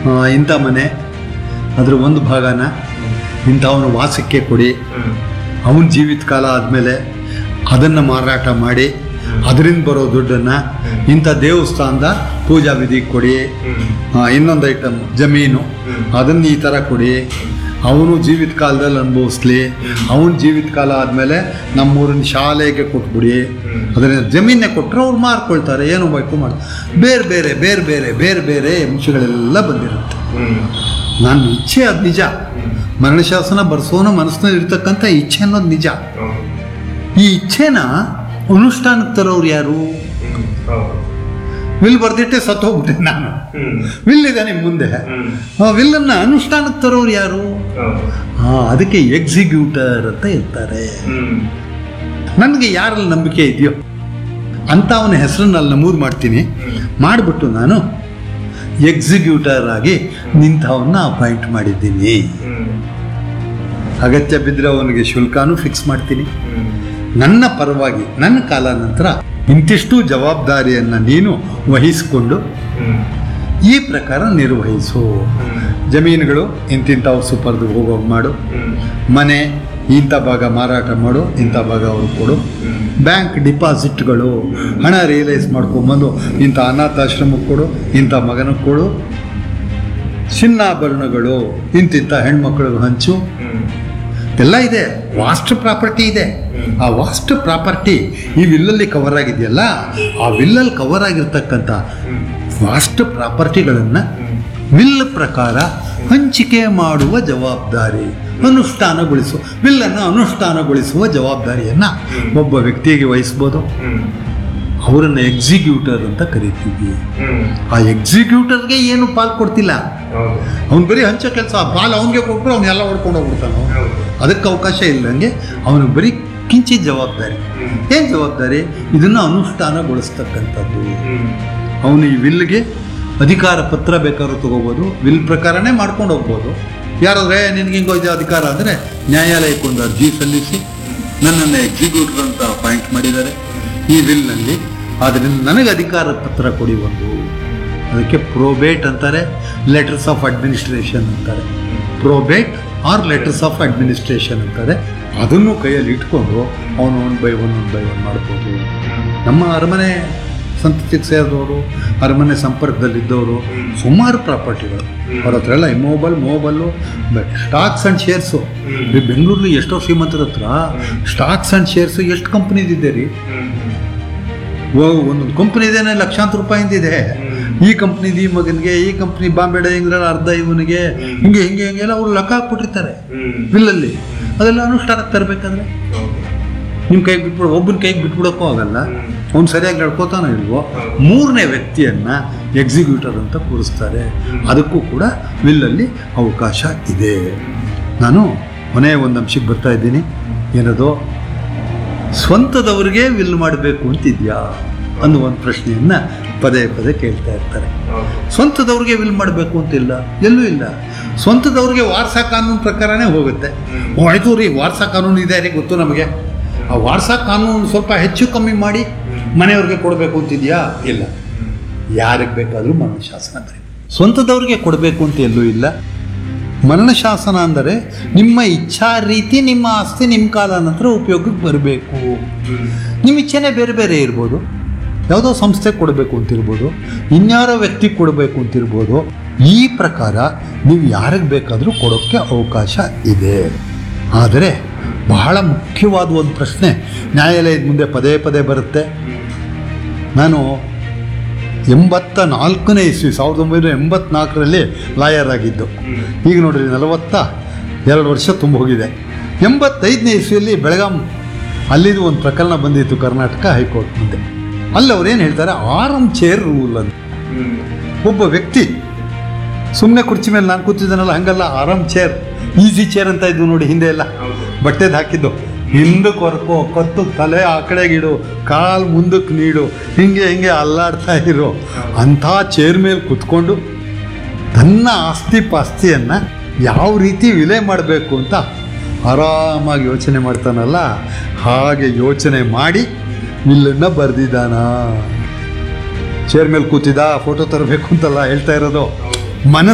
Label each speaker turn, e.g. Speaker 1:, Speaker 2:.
Speaker 1: ಆ, ಇಂಥ ಮನೆ ಅದ್ರ ಒಂದು ಭಾಗನ ಇಂಥವನ ವಾಸಕ್ಕೆ ಕೊಡಿ ಅವನ ಜೀವಿತ ಕಾಲ ಆದಮೇಲೆ ಅದನ್ನು ಮಾರಾಟ ಮಾಡಿ ಅದರಿಂದ ಬರೋ ದುಡ್ಡನ್ನು ಇಂಥ ದೇವಸ್ಥಾನದ ಪೂಜಾ ವಿಧಿ ಕೊಡಿ ಆ, ಇನ್ನೊಂದು ಐಟಮ್ ಜಮೀನು ಅದನ್ನು ಈ ಥರ ಕೊಡಿ ಅವನು ಜೀವಿತ ಕಾಲದಲ್ಲಿ ಅನುಭವಿಸ್ಲಿ ಅವನ ಜೀವಿತ ಕಾಲ ಆದಮೇಲೆ ನಮ್ಮೂರಿನ ಶಾಲೆಗೆ ಕೊಟ್ಬಿಡಿ ಅದರಿಂದ ಜಮೀನೇ ಕೊಟ್ಟರೆ ಅವ್ರು ಮಾರ್ಕೊಳ್ತಾರೆ ಏನು ಬೇಕು ಮಾಡಿ ಬೇರೆ ಬೇರೆ ಬೇರೆ ಬೇರೆ ಬೇರೆ ಬೇರೆ ಅಂಶಗಳೆಲ್ಲ ಬಂದಿರುತ್ತೆ ನನ್ನ ಇಚ್ಛೆ ಅದು ನಿಜ ಮರಣಶಾಸನ ಬರ್ಸೋನ ಮನಸ್ಸಿನಲ್ಲಿ ಇರ್ತಕ್ಕಂಥ ಇಚ್ಛೆ ಅನ್ನೋದು ನಿಜ ಈ ಇಚ್ಛೆನ ಅನುಷ್ಠಾನಕ್ಕೆ ತರೋರು ಯಾರು ವಿಲ್ ಬರ್ದಿಟ್ಟೆ ಸತ್ತೋಗ್ಬಿಟ್ಟೆ ನಾನು ವಿಲ್ ಇದೆ ನಿಮ್ಮ ಮುಂದೆ ಆ ವಿಲ್ಲನ್ನು ಅನುಷ್ಠಾನಕ್ಕೆ ತರೋರು ಯಾರು ಹಾ ಅದಕ್ಕೆ ಎಕ್ಸಿಕ್ಯೂಟರ್ ಅಂತ ಇರ್ತಾರೆ ನನಗೆ ಯಾರಲ್ಲಿ ನಂಬಿಕೆ ಇದೆಯೋ ಅಂತ ಅವನ ಹೆಸರನ್ನ ಅಲ್ಲಿ ನಮೂದು ಮಾಡ್ತೀನಿ ಮಾಡಿಬಿಟ್ಟು ನಾನು ಎಕ್ಸಿಕ್ಯೂಟರ್ ಆಗಿ ನಿಂತವನ್ನ ಅಪಾಯಿಂಟ್ ಮಾಡಿದ್ದೀನಿ ಅಗತ್ಯ ಬಿದ್ದರೆ ಅವನಿಗೆ ಶುಲ್ಕನೂ ಫಿಕ್ಸ್ ಮಾಡ್ತೀನಿ ನನ್ನ ಪರವಾಗಿ ನನ್ನ ಕಾಲ ನಂತರ ಇಂತಿಷ್ಟು ಜವಾಬ್ದಾರಿಯನ್ನು ನೀನು ವಹಿಸಿಕೊಂಡು ಈ ಪ್ರಕಾರ ನಿರ್ವಹಿಸು ಜಮೀನುಗಳು ಇಂತಿಂಥವು ಸುಪರ್ದು ಹೋಗೋಗಿ ಮಾಡು ಮನೆ ಇಂಥ ಭಾಗ ಮಾರಾಟ ಮಾಡು ಇಂಥ ಭಾಗ ಅವ್ರಿಗೆ ಕೊಡು ಬ್ಯಾಂಕ್ ಡಿಪಾಸಿಟ್ಗಳು ಹಣ ರಿಯಲೈಸ್ ಮಾಡ್ಕೊಂಬಂದು ಇಂಥ ಅನಾಥಾಶ್ರಮಕ್ಕೆ ಕೊಡು ಇಂಥ ಮಗನಿಗೆ ಕೊಡು ಚಿನ್ನಾಭರಣಗಳು ಇಂತಿಂಥ ಹೆಣ್ಮಕ್ಳಿಗೆ ಹಂಚು ಎಲ್ಲ ಇದೆ ವಾಸ್ಟ್ ಪ್ರಾಪರ್ಟಿ ಇದೆ ಆ ವಾಸ್ಟ್ ಪ್ರಾಪರ್ಟಿ ಈ ವಿಲ್ಲಲ್ಲಿ ಕವರ್ ಆಗಿದೆಯಲ್ಲ ಆ ವಿಲ್ಲಲ್ಲಿ ಕವರ್ ಆಗಿರ್ತಕ್ಕಂಥ ವಾಸ್ಟ್ ಪ್ರಾಪರ್ಟಿಗಳನ್ನು ವಿಲ್ ಪ್ರಕಾರ ಹಂಚಿಕೆ ಮಾಡುವ ಜವಾಬ್ದಾರಿ ಅನುಷ್ಠಾನಗೊಳಿಸುವ ವಿಲ್ಲನ್ನು ಅನುಷ್ಠಾನಗೊಳಿಸುವ ಜವಾಬ್ದಾರಿಯನ್ನು ಒಬ್ಬ ವ್ಯಕ್ತಿಗೆ ವಹಿಸ್ಬೋದು ಅವರನ್ನು ಎಕ್ಸಿಕ್ಯೂಟರ್ ಅಂತ ಕರಿತೀವಿ ಆ ಎಕ್ಸಿಕ್ಯೂಟರ್ಗೆ ಏನು ಪಾಲ್ ಕೊಡ್ತಿಲ್ಲ ಅವ್ನು ಬರೀ ಹಂಚೋ ಕೆಲಸ ಪಾಲ್ ಅವನಿಗೆ ಕೊಟ್ಟರು ಅವನ್ನೆಲ್ಲ ಹೊಡ್ಕೊಂಡು ಹೋಗ್ಬಿಡ್ತಾನೆ ಅದಕ್ಕೆ ಅವಕಾಶ ಇಲ್ಲದಂಗೆ ಅವನಿಗೆ ಬರೀ ಕಿಂಚಿತ್ ಜವಾಬ್ದಾರಿ ಏನು ಜವಾಬ್ದಾರಿ ಇದನ್ನು ಅನುಷ್ಠಾನಗೊಳಿಸ್ತಕ್ಕಂಥದ್ದು ಅವನು ಈ ವಿಲ್ಗೆ ಅಧಿಕಾರ ಪತ್ರ ಬೇಕಾದ್ರೂ ತಗೋಬೋದು ವಿಲ್ ಪ್ರಕಾರನೇ ಮಾಡ್ಕೊಂಡು ಹೋಗ್ಬೋದು ಯಾರಾದ್ರೆ ನಿನ್ಗೆ ಹಿಂಗೋ ಇದೆ ಅಧಿಕಾರ ಅಂದರೆ ನ್ಯಾಯಾಲಯಕ್ಕೆ ಒಂದು ಅರ್ಜಿ ಸಲ್ಲಿಸಿ ನನ್ನನ್ನು ಎಕ್ಸಿಕ್ಯೂಟಿವ್ ಅಂತ ಅಪಾಯಿಂಟ್ ಮಾಡಿದ್ದಾರೆ ಈ ವಿಲ್ನಲ್ಲಿ ಆದ್ದರಿಂದ ನನಗೆ ಅಧಿಕಾರ ಪತ್ರ ಕೊಡಿ ಒಂದು ಅದಕ್ಕೆ ಪ್ರೋಬೇಟ್ ಅಂತಾರೆ ಲೆಟರ್ಸ್ ಆಫ್ ಅಡ್ಮಿನಿಸ್ಟ್ರೇಷನ್ ಅಂತಾರೆ probate or letters of administration ಅಂತಾರೆ ಅದನ್ನು ಕೈಯಲ್ಲಿ ಇಟ್ಕೊಂಡು ಅವನು one by one one by one ಮಾಡ್ಬೋದು ನಮ್ಮ ಅರಮನೆ ಸಂತತಿಗೆ ಸೇರಿದವರು ಅರಮನೆ ಸಂಪರ್ಕದಲ್ಲಿದ್ದವರು ಸುಮಾರು ಪ್ರಾಪರ್ಟಿಗಳು ಅವ್ರ ಹತ್ರ ಎಲ್ಲ immovable movable stocks and shares ಈ ಬೆಂಗಳೂರಲ್ಲಿ ಎಷ್ಟೋ ಶ್ರೀಮಂತರ ಹತ್ರ ಸ್ಟಾಕ್ಸ್ ಆ್ಯಂಡ್ ಶೇರ್ಸು ಎಷ್ಟು ಕಂಪ್ನಿದಿದೆ ರೀ ಓ ಒಂದೊಂದು ಕಂಪ್ನಿ ಇದೇನೆ ಲಕ್ಷಾಂತರ ರೂಪಾಯಿಂದಿದೆ ಈ ಕಂಪ್ನಿದು ಈ ಮಗನಿಗೆ ಈ ಕಂಪ್ನಿ ಬಾಂಬೆ ಡೈಂಗ್ರಲ್ಲಿ ಅರ್ಧ ಇವನಿಗೆ ಹಿಂಗೆ ಹಿಂಗೆ ಹಿಂಗೆಲ್ಲ ಅವರು ಲೆಕ್ಕ ಹಾಕ್ಬಿಟ್ಟಿರ್ತಾರೆ ಬಿಲ್ಲಲ್ಲಿ ಅದೆಲ್ಲ ಅನುಷ್ಠಾನಕ್ಕೆ ತರಬೇಕಾದ್ರೆ ನಿಮ್ಮ ಕೈಗೆ ಬಿಟ್ಬಿಡು ಒಬ್ಬನ ಕೈಗೆ ಬಿಟ್ಬಿಡೋಕ್ಕೂ ಆಗಲ್ಲ ಅವ್ನು ಸರಿಯಾಗಿ ನಡ್ಕೋತಾನೋ ಇಲ್ವೋ ಮೂರನೇ ವ್ಯಕ್ತಿಯನ್ನ ಎಕ್ಸಿಕ್ಯೂಟರ್ ಅಂತ ಕೂರಿಸ್ತಾರೆ ಅದಕ್ಕೂ ಕೂಡ ವಿಲ್ಲಲ್ಲಿ ಅವಕಾಶ ಇದೆ ನಾನು ಕೊನೆಯ ಒಂದು ಅಂಶಕ್ಕೆ ಬರ್ತಾ ಇದ್ದೀನಿ ಏನದು ಸ್ವಂತದವ್ರಿಗೆ ವಿಲ್ ಮಾಡಬೇಕು ಅಂತಿದ್ಯಾ ಅನ್ನೋ ಒಂದು ಪ್ರಶ್ನೆಯನ್ನ ಪದೇ ಪದೇ ಕೇಳ್ತಾ ಇರ್ತಾರೆ ಸ್ವಂತದವ್ರಿಗೆ ವಿಲ್ ಮಾಡಬೇಕು ಅಂತಿಲ್ಲ ಎಲ್ಲೂ ಇಲ್ಲ ಸ್ವಂತದವ್ರಿಗೆ ವಾರಸಾ ಕಾನೂನು ಪ್ರಕಾರನೇ ಹೋಗುತ್ತೆ ಓ ಆಯ್ತು ರೀ ವಾರಸಾ ಕಾನೂನು ಇದೆ ರೀ ಗೊತ್ತು ನಮಗೆ ಆ ವಾರಸಾ ಕಾನೂನು ಸ್ವಲ್ಪ ಹೆಚ್ಚು ಕಮ್ಮಿ ಮಾಡಿ ಮನೆಯವ್ರಿಗೆ ಕೊಡಬೇಕು ಅಂತಿದ್ಯಾ ಇಲ್ಲ ಯಾರಿಗೆ ಬೇಕಾದರೂ ಮರಣ ಶಾಸನ ಬರೀ ಸ್ವಂತದವ್ರಿಗೆ ಕೊಡಬೇಕು ಅಂತ ಎಲ್ಲೂ ಇಲ್ಲ ಮರಣ ಶಾಸನ ಅಂದರೆ ನಿಮ್ಮ ಇಚ್ಛಾ ರೀತಿ ನಿಮ್ಮ ಆಸ್ತಿ ನಿಮ್ಮ ಕಾಲ ನಂತರ ಉಪಯೋಗಕ್ಕೆ ಬರಬೇಕು ನಿಮ್ಮ ಇಚ್ಛೆನೇ ಬೇರೆ ಬೇರೆ ಇರ್ಬೋದು ಯಾವುದೋ ಸಂಸ್ಥೆ ಕೊಡಬೇಕು ಅಂತಿರ್ಬೋದು ಇನ್ಯಾರೋ ವ್ಯಕ್ತಿ ಕೊಡಬೇಕು ಅಂತಿರ್ಬೋದು ಈ ಪ್ರಕಾರ ನೀವು ಯಾರಿಗೆ ಬೇಕಾದರೂ ಕೊಡೋಕ್ಕೆ ಅವಕಾಶ ಇದೆ ಆದರೆ ಬಹಳ ಮುಖ್ಯವಾದ ಒಂದು ಪ್ರಶ್ನೆ ನ್ಯಾಯಾಲಯದ ಮುಂದೆ ಪದೇ ಪದೇ ಬರುತ್ತೆ ನಾನು ಎಂಬತ್ತ ನಾಲ್ಕನೇ ಇಸ್ವಿ ಸಾವಿರದ ಒಂಬೈನೂರ ಎಂಬತ್ನಾಲ್ಕರಲ್ಲಿ ಲಾಯರ್ ಆಗಿದ್ದು ಈಗ ನೋಡ್ರಿ ನಲವತ್ತ ಎರಡು ವರ್ಷ ತುಂಬ ಹೋಗಿದೆ ಎಂಬತ್ತೈದನೇ ಇಸ್ವಿಯಲ್ಲಿ ಬೆಳಗಾಂ ಅಲ್ಲಿದು ಒಂದು ಪ್ರಕರಣ ಬಂದಿತ್ತು ಕರ್ನಾಟಕ ಹೈಕೋರ್ಟ್ ಮುಂದೆ ಅಲ್ಲಿ ಅವ್ರು ಏನು ಹೇಳ್ತಾರೆ ಆರಂ ಚೇರ್ ರೂಲ್ ಅಂತ ಒಬ್ಬ ವ್ಯಕ್ತಿ ಸುಮ್ಮನೆ ಕುರ್ಚಿ ಮೇಲೆ ನಾನು ಕೂತಿದ್ದಾನಲ್ಲ ಹಂಗಲ್ಲ ಆರಾಮ್ ಚೇರ್ ಈಸಿ ಚೇರ್ ಅಂತ ಇದ್ವು ನೋಡಿ ಹಿಂದೆ ಎಲ್ಲ ಬಟ್ಟೆದು ಹಾಕಿದ್ದು ಹಿಂದಕ್ಕೆ ಹೊರ್ಕೋ ಕತ್ತು ತಲೆ ಆ ಕಡೆಗಿಡು ಕಾಲು ಮುಂದಕ್ಕೆ ನೀಡು ಹಿಂಗೆ ಹಿಂಗೆ ಅಲ್ಲಾಡ್ತಾ ಇರೋ ಅಂಥ ಚೇರ್ ಮೇಲೆ ಕುತ್ಕೊಂಡು ತನ್ನ ಆಸ್ತಿ ಪಾಸ್ತಿಯನ್ನು ಯಾವ ರೀತಿ ವಿಲೆ ಮಾಡಬೇಕು ಅಂತ ಆರಾಮಾಗಿ ಯೋಚನೆ ಮಾಡ್ತಾನಲ್ಲ ಹಾಗೆ ಯೋಚನೆ ಮಾಡಿ ವಿಲ್ಲನ್ನು ಬರೆದಿದ್ದಾನ ಚೇರ್ ಮೇಲೆ ಕೂತಿದ್ದ ಫೋಟೋ ತರಬೇಕು ಅಂತೆಲ್ಲ ಹೇಳ್ತಾ ಇರೋದು ಮನಸ್ಸು